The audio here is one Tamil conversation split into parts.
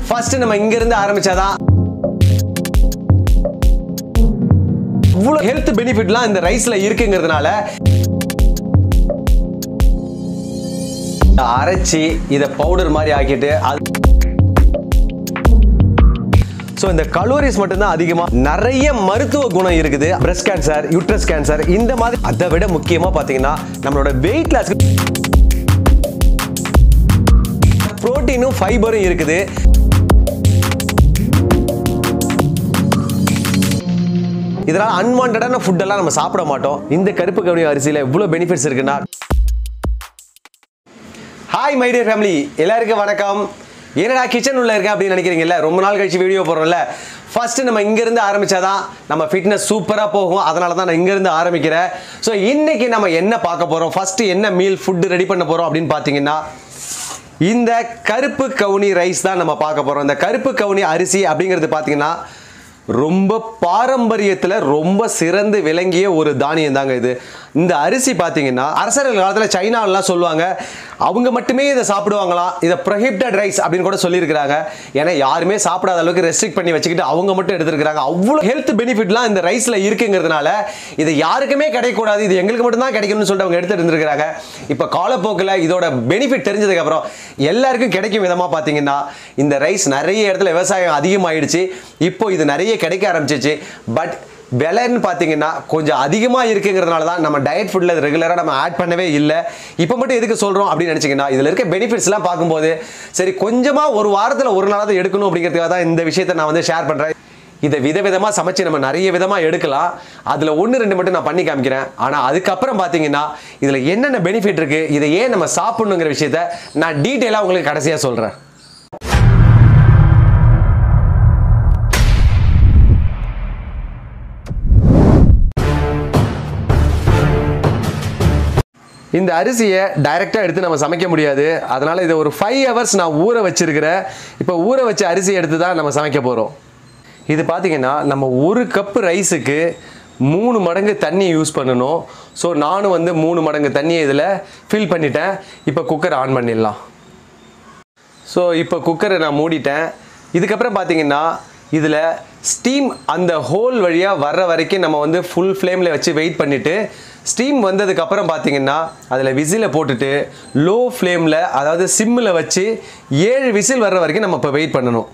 ஃபர்ஸ்ட் நம்ம இங்க இருந்து ஆரம்பிச்சாதான் இவ்வளோ ஹெல்த் பெனிஃபிட்லாம் இந்த ரைஸ்ல இருக்குங்கிறதுனால அரைச்சி இதை பவுடர் மாதிரி ஆக்கிட்டு அது ஸோ இந்த கலோரிஸ் மட்டும்தான் அதிகமாக நிறைய மருத்துவ குணம் இருக்குது பிரஸ்ட் கேன்சர் யூட்ரஸ் கேன்சர் இந்த மாதிரி அதை விட முக்கியமாக பார்த்தீங்கன்னா நம்மளோட வெயிட் லாஸ் புரோட்டீனும் ஃபைபரும் இருக்குது இதனால் அன்வான்டான ஃபுட்டெல்லாம் நம்ம சாப்பிட மாட்டோம் இந்த கருப்பு கவுனி அரிசியில் இவ்வளோ பெனிஃபிட்ஸ் இருக்குன்னா ஹாய் மை டியர் ஃபேமிலி எல்லாருக்கும் வணக்கம் என்னடா கிச்சன் உள்ள இருக்கேன் அப்படின்னு நினைக்கிறீங்கல்ல ரொம்ப நாள் கழிச்சு வீடியோ போடுறோம்ல ஃபர்ஸ்ட் நம்ம இங்கேருந்து ஆரம்பிச்சாதான் நம்ம ஃபிட்னஸ் சூப்பராக போகும் அதனால தான் நான் இங்கேருந்து ஆரம்பிக்கிறேன் ஸோ இன்னைக்கு நம்ம என்ன பார்க்க போகிறோம் ஃபர்ஸ்ட் என்ன மீல் ஃபுட்டு ரெடி பண்ண போகிறோம் அப்படின்னு பார்த்தீங்கன்னா இந்த கருப்பு கவுனி ரைஸ் தான் நம்ம பார்க்க போகிறோம் இந்த கருப்பு கவுனி அரிசி அப்படிங்கிறது பார்த்தீங்கன்னா ரொம்ப பாரம்பரியத்தில் ரொம்ப சிறந்து விளங்கிய ஒரு தானியம் தாங்க இது இந்த அரிசி பார்த்தீங்கன்னா அரசர்கள் காலத்தில் சைனாலலாம் சொல்லுவாங்க அவங்க மட்டுமே இதை சாப்பிடுவாங்களாம் இதை ப்ரொஹிப்டட் ரைஸ் அப்படின்னு கூட சொல்லியிருக்கிறாங்க ஏன்னா யாருமே சாப்பிடாத அளவுக்கு ரெஸ்ட்ரிக்ட் பண்ணி வச்சுக்கிட்டு அவங்க மட்டும் எடுத்துருக்காங்க அவ்வளோ ஹெல்த் பெனிஃபிட்லாம் இந்த ரைஸில் இருக்குங்கிறதுனால இது யாருக்குமே கிடைக்கக்கூடாது இது எங்களுக்கு மட்டும்தான் கிடைக்கணும்னு சொல்லிட்டு அவங்க எடுத்துட்டு இருந்திருக்கிறாங்க இப்போ காலப்போக்கில் இதோட பெனிஃபிட் தெரிஞ்சதுக்கப்புறம் எல்லாருக்கும் கிடைக்கும் விதமாக பார்த்தீங்கன்னா இந்த ரைஸ் நிறைய இடத்துல விவசாயம் அதிகமாயிடுச்சு இப்போ இது நிறைய கிடைக்க ஆரம்பிச்சிச்சு பட் விலைன்னு பார்த்தீங்கன்னா கொஞ்சம் அதிகமாக இருக்குங்கிறதுனால தான் நம்ம டயட் ஃபுட்டில் இது ரெகுலராக நம்ம ஆட் பண்ணவே இல்லை இப்போ மட்டும் எதுக்கு சொல்கிறோம் அப்படின்னு நினச்சிங்கன்னா இதில் இருக்க பெனிஃபிட்ஸ்லாம் பார்க்கும்போது சரி கொஞ்சமாக ஒரு வாரத்தில் ஒரு நாளாவது எடுக்கணும் அப்படிங்கிறதுக்காக தான் இந்த விஷயத்தை நான் வந்து ஷேர் பண்ணுறேன் இதை விதவிதமாக சமைச்சு நம்ம நிறைய விதமாக எடுக்கலாம் அதில் ஒன்று ரெண்டு மட்டும் நான் பண்ணி காமிக்கிறேன் ஆனால் அதுக்கப்புறம் பார்த்தீங்கன்னா இதில் என்னென்ன பெனிஃபிட் இருக்குது இதை ஏன் நம்ம சாப்பிடணுங்கிற விஷயத்த நான் டீட்டெயிலாக உங்களுக்கு கடைசியாக சொல்கிறேன் இந்த அரிசியை டைரெக்டாக எடுத்து நம்ம சமைக்க முடியாது அதனால் இதை ஒரு ஃபைவ் ஹவர்ஸ் நான் ஊற வச்சிருக்கிறேன் இப்போ ஊற வச்ச அரிசி எடுத்து தான் நம்ம சமைக்க போகிறோம் இது பார்த்தீங்கன்னா நம்ம ஒரு கப்பு ரைஸுக்கு மூணு மடங்கு தண்ணி யூஸ் பண்ணணும் ஸோ நானும் வந்து மூணு மடங்கு தண்ணியை இதில் ஃபில் பண்ணிட்டேன் இப்போ குக்கர் ஆன் பண்ணிடலாம் ஸோ இப்போ குக்கரை நான் மூடிட்டேன் இதுக்கப்புறம் பார்த்தீங்கன்னா இதில் ஸ்டீம் அந்த ஹோல் வழியாக வர்ற வரைக்கும் நம்ம வந்து ஃபுல் ஃப்ளேமில் வச்சு வெயிட் பண்ணிவிட்டு ஸ்டீம் வந்ததுக்கப்புறம் பார்த்தீங்கன்னா அதில் விசிலை போட்டுட்டு லோ ஃப்ளேமில் அதாவது சிம்மில் வச்சு ஏழு விசில் வர்ற வரைக்கும் நம்ம இப்போ வெயிட் பண்ணணும்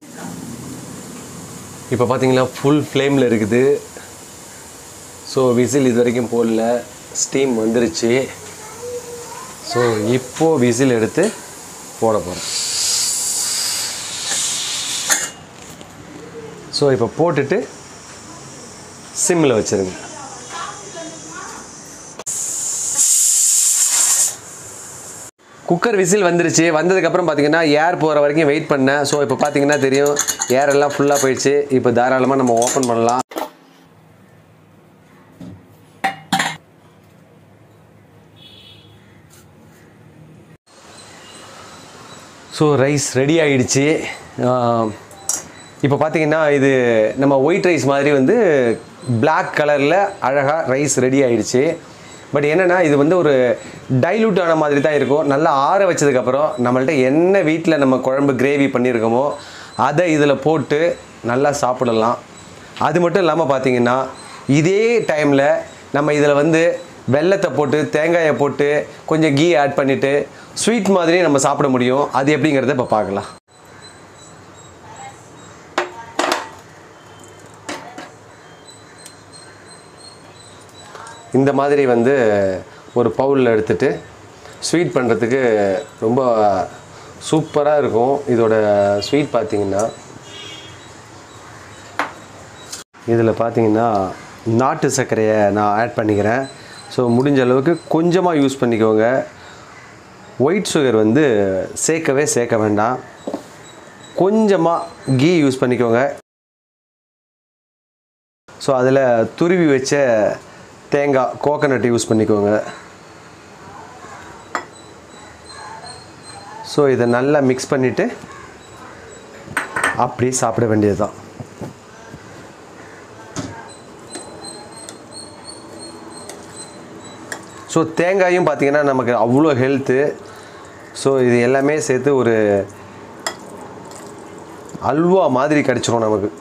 இப்போ பார்த்தீங்கன்னா ஃபுல் ஃப்ளேமில் இருக்குது ஸோ விசில் இது வரைக்கும் போடல ஸ்டீம் வந்துருச்சு ஸோ இப்போது விசில் எடுத்து போட போகிறோம் ஸோ இப்போ போட்டுட்டு சிம்மில் வச்சுருங்க குக்கர் விசில் வந்துருச்சு வந்ததுக்கப்புறம் பார்த்தீங்கன்னா ஏர் போகிற வரைக்கும் வெயிட் பண்ணேன் ஸோ இப்போ பார்த்தீங்கன்னா தெரியும் ஏர் எல்லாம் ஃபுல்லாக போயிடுச்சு இப்போ தாராளமாக நம்ம ஓப்பன் பண்ணலாம் ஸோ ரைஸ் ரெடி ஆயிடுச்சு இப்போ பார்த்தீங்கன்னா இது நம்ம ஒயிட் ரைஸ் மாதிரி வந்து பிளாக் கலரில் அழகாக ரைஸ் ரெடி ஆயிடுச்சு பட் என்னென்னா இது வந்து ஒரு டைலூட் ஆன மாதிரி தான் இருக்கும் நல்லா ஆற வச்சதுக்கப்புறம் நம்மள்ட்ட என்ன வீட்டில் நம்ம குழம்பு கிரேவி பண்ணியிருக்கோமோ அதை இதில் போட்டு நல்லா சாப்பிடலாம் அது மட்டும் இல்லாமல் பார்த்தீங்கன்னா இதே டைமில் நம்ம இதில் வந்து வெள்ளத்தை போட்டு தேங்காயை போட்டு கொஞ்சம் கீ ஆட் பண்ணிவிட்டு ஸ்வீட் மாதிரி நம்ம சாப்பிட முடியும் அது எப்படிங்கிறத இப்போ பார்க்கலாம் இந்த மாதிரி வந்து ஒரு பவுலில் எடுத்துட்டு ஸ்வீட் பண்ணுறதுக்கு ரொம்ப சூப்பராக இருக்கும் இதோட ஸ்வீட் பார்த்தீங்கன்னா இதில் பார்த்தீங்கன்னா நாட்டு சர்க்கரையை நான் ஆட் பண்ணிக்கிறேன் ஸோ முடிஞ்ச அளவுக்கு கொஞ்சமாக யூஸ் பண்ணிக்கோங்க ஒயிட் சுகர் வந்து சேர்க்கவே சேர்க்க வேண்டாம் கொஞ்சமாக கீ யூஸ் பண்ணிக்கோங்க ஸோ அதில் துருவி வச்ச தேங்காய் கோகனட் யூஸ் பண்ணிக்கோங்க ஸோ இதை நல்லா மிக்ஸ் பண்ணிவிட்டு அப்படியே சாப்பிட வேண்டியது தான் ஸோ தேங்காயும் பார்த்தீங்கன்னா நமக்கு அவ்வளோ ஹெல்த்து ஸோ இது எல்லாமே சேர்த்து ஒரு அல்வா மாதிரி கிடைச்சிரும் நமக்கு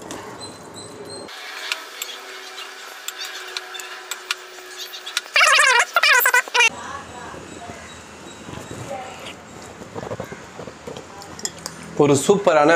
ஒரு சூப்பரான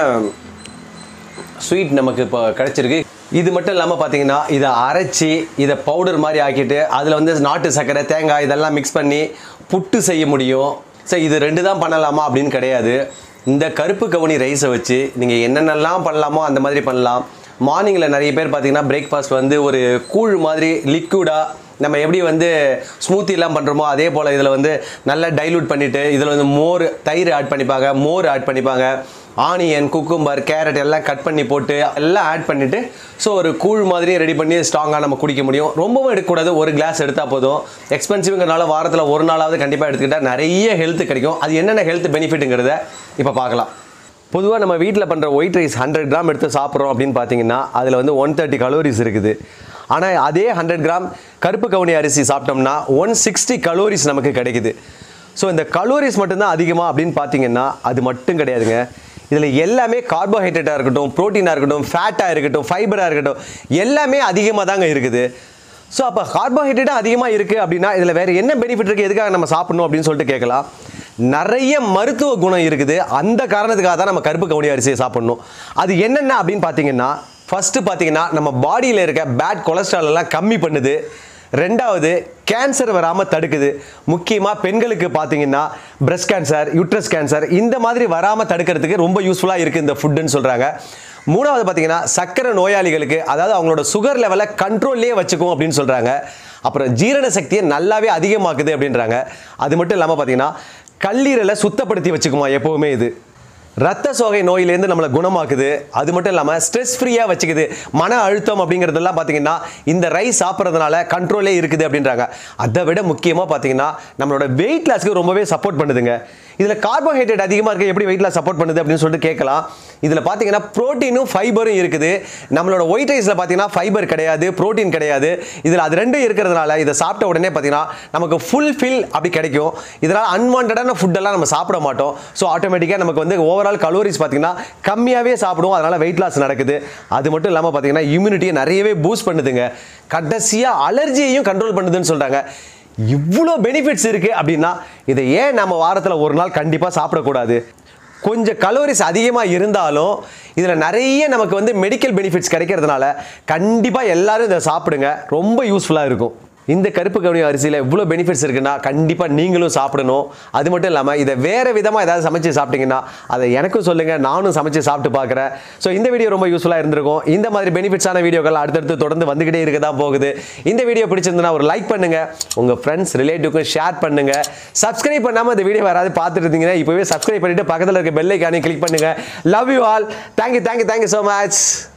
ஸ்வீட் நமக்கு இப்போ கிடச்சிருக்கு இது மட்டும் இல்லாமல் பார்த்தீங்கன்னா இதை அரைச்சி இதை பவுடர் மாதிரி ஆக்கிட்டு அதில் வந்து நாட்டு சர்க்கரை தேங்காய் இதெல்லாம் மிக்ஸ் பண்ணி புட்டு செய்ய முடியும் சரி இது ரெண்டு தான் பண்ணலாமா அப்படின்னு கிடையாது இந்த கருப்பு கவுனி ரைஸை வச்சு நீங்கள் என்னென்னலாம் பண்ணலாமோ அந்த மாதிரி பண்ணலாம் மார்னிங்கில் நிறைய பேர் பார்த்தீங்கன்னா பிரேக்ஃபாஸ்ட் வந்து ஒரு கூழ் மாதிரி லிக்விடாக நம்ம எப்படி வந்து ஸ்மூத்திலாம் பண்ணுறோமோ அதே போல் இதில் வந்து நல்லா டைலூட் பண்ணிவிட்டு இதில் வந்து மோர் தயிர் ஆட் பண்ணிப்பாங்க மோர் ஆட் பண்ணிப்பாங்க ஆனியன் குக்கும்பர் கேரட் எல்லாம் கட் பண்ணி போட்டு எல்லாம் ஆட் பண்ணிவிட்டு ஸோ ஒரு கூழ் மாதிரி ரெடி பண்ணி ஸ்ட்ராங்காக நம்ம குடிக்க முடியும் ரொம்பவும் எடுக்கக்கூடாது ஒரு கிளாஸ் எடுத்தால் போதும் எக்ஸ்பென்சிவ்ங்கிறனால வாரத்தில் ஒரு நாளாவது கண்டிப்பாக எடுத்துக்கிட்டால் நிறைய ஹெல்த் கிடைக்கும் அது என்னென்ன ஹெல்த் பெனிஃபிட்டுங்கிறத இப்போ பார்க்கலாம் பொதுவாக நம்ம வீட்டில் பண்ணுற ஒயிட் ரைஸ் ஹண்ட்ரட் கிராம் எடுத்து சாப்பிட்றோம் அப்படின்னு பார்த்தீங்கன்னா அதில் வந்து ஒன் தேர்ட்டி கலோரிஸ் இருக்குது ஆனால் அதே ஹண்ட்ரட் கிராம் கருப்பு கவுனி அரிசி சாப்பிட்டோம்னா ஒன் சிக்ஸ்டி கலோரிஸ் நமக்கு கிடைக்குது ஸோ இந்த கலோரிஸ் மட்டும்தான் அதிகமாக அப்படின்னு பார்த்தீங்கன்னா அது மட்டும் கிடையாதுங்க இதில் எல்லாமே கார்போஹைட்ரேட்டாக இருக்கட்டும் ப்ரோட்டீனாக இருக்கட்டும் ஃபேட்டாக இருக்கட்டும் ஃபைபராக இருக்கட்டும் எல்லாமே அதிகமாக தாங்க இருக்குது ஸோ அப்போ கார்போஹைட்ரேட்டாக அதிகமாக இருக்குது அப்படின்னா இதில் வேறு என்ன பெனிஃபிட் இருக்குது எதுக்காக நம்ம சாப்பிடணும் அப்படின்னு சொல்லிட்டு கேட்கலாம் நிறைய மருத்துவ குணம் இருக்குது அந்த காரணத்துக்காக தான் நம்ம கருப்பு கவுனி அரிசியை சாப்பிடணும் அது என்னென்ன அப்படின்னு பார்த்தீங்கன்னா ஃபஸ்ட்டு பார்த்தீங்கன்னா நம்ம பாடியில் இருக்க பேட் கொலஸ்ட்ரால் எல்லாம் கம்மி பண்ணுது ரெண்டாவது கேன்சர் வராமல் தடுக்குது முக்கியமாக பெண்களுக்கு பார்த்தீங்கன்னா பிரஸ்ட் கேன்சர் யூட்ரஸ் கேன்சர் இந்த மாதிரி வராமல் தடுக்கிறதுக்கு ரொம்ப யூஸ்ஃபுல்லாக இருக்குது இந்த ஃபுட்டுன்னு சொல்கிறாங்க மூணாவது பார்த்தீங்கன்னா சக்கரை நோயாளிகளுக்கு அதாவது அவங்களோட சுகர் லெவலை கண்ட்ரோல்லே வச்சுக்கும் அப்படின்னு சொல்கிறாங்க அப்புறம் ஜீரண சக்தியை நல்லாவே அதிகமாக்குது அப்படின்றாங்க அது மட்டும் இல்லாமல் பார்த்தீங்கன்னா கல்லீரலை சுத்தப்படுத்தி வச்சுக்குமா எப்போவுமே இது ரத்த சோகை நோயிலேருந்து நம்மளை குணமாக்குது அது மட்டும் இல்லாமல் ஸ்ட்ரெஸ் ஃப்ரீயாக வச்சுக்குது மன அழுத்தம் அப்படிங்கிறதெல்லாம் பார்த்தீங்கன்னா இந்த ரைஸ் சாப்பிட்றதுனால கண்ட்ரோலே இருக்குது அப்படின்றாங்க அதை விட முக்கியமாக பார்த்தீங்கன்னா நம்மளோட வெயிட் லாஸ்க்கு ரொம்பவே சப்போர்ட் பண்ணுதுங்க இதில் கார்போஹைட்ரேட் அதிகமாக இருக்க எப்படி வெயிட் லாஸ் சப்போர்ட் பண்ணுது அப்படின்னு சொல்லிட்டு கேட்கலாம் இதில் பார்த்தீங்கன்னா ப்ரோட்டீனும் ஃபைபரும் இருக்குது நம்மளோட ஒயிட் ரைஸில் பார்த்தீங்கன்னா ஃபைபர் கிடையாது ப்ரோட்டீன் கிடையாது இதில் அது ரெண்டும் இருக்கிறதுனால இதை சாப்பிட்ட உடனே பார்த்தீங்கன்னா நமக்கு ஃபுல் ஃபில் அப்படி கிடைக்கும் இதனால் அன்வான்டான ஃபுட்டெல்லாம் நம்ம சாப்பிட மாட்டோம் ஸோ ஆட்டோமேட்டிக்காக நமக்கு வந்து ஓவரால் கலோரிஸ் பார்த்தீங்கன்னா கம்மியாகவே சாப்பிடுவோம் அதனால் வெயிட் லாஸ் நடக்குது அது மட்டும் இல்லாமல் பார்த்தீங்கன்னா இம்யூனிட்டியை நிறையவே பூஸ்ட் பண்ணுதுங்க கடைசியாக அலர்ஜியையும் கண்ட்ரோல் பண்ணுதுன்னு சொல்கிறாங்க இவ்வளோ பெனிஃபிட்ஸ் இருக்குது அப்படின்னா இதை ஏன் நம்ம வாரத்தில் ஒரு நாள் கண்டிப்பாக சாப்பிடக்கூடாது கொஞ்சம் கலோரிஸ் அதிகமாக இருந்தாலும் இதில் நிறைய நமக்கு வந்து மெடிக்கல் பெனிஃபிட்ஸ் கிடைக்கிறதுனால கண்டிப்பாக எல்லாரும் இதை சாப்பிடுங்க ரொம்ப யூஸ்ஃபுல்லாக இருக்கும் இந்த கருப்பு கவுனி அரிசியில் இவ்வளோ பெனிஃபிட்ஸ் இருக்குன்னா கண்டிப்பாக நீங்களும் சாப்பிடணும் அது மட்டும் இல்லாமல் இதை வேறு விதமாக ஏதாவது சமைச்சு சாப்பிட்டீங்கன்னா அதை எனக்கும் சொல்லுங்கள் நானும் சமைச்சு சாப்பிட்டு பார்க்குறேன் ஸோ இந்த வீடியோ ரொம்ப யூஸ்ஃபுல்லாக இருந்திருக்கும் இந்த மாதிரி பெனிஃபிட்ஸான வீடியோக்கள் அடுத்தடுத்து தொடர்ந்து வந்துக்கிட்டே இருக்க தான் போகுது இந்த வீடியோ பிடிச்சிருந்தனா ஒரு லைக் பண்ணுங்கள் உங்கள் ஃப்ரெண்ட்ஸ் ரிலேட்டிவ்க்கும் ஷேர் பண்ணுங்கள் சப்ஸ்கிரைப் பண்ணாமல் இந்த வீடியோ யாராவது பார்த்துட்டு இருந்தீங்கன்னா இப்போவே சப்ஸ்கிரைப் பண்ணிவிட்டு பக்கத்தில் இருக்க பெல் ஐக்கானே கிளிக் பண்ணுங்கள் love you all thank you thank you thank you so much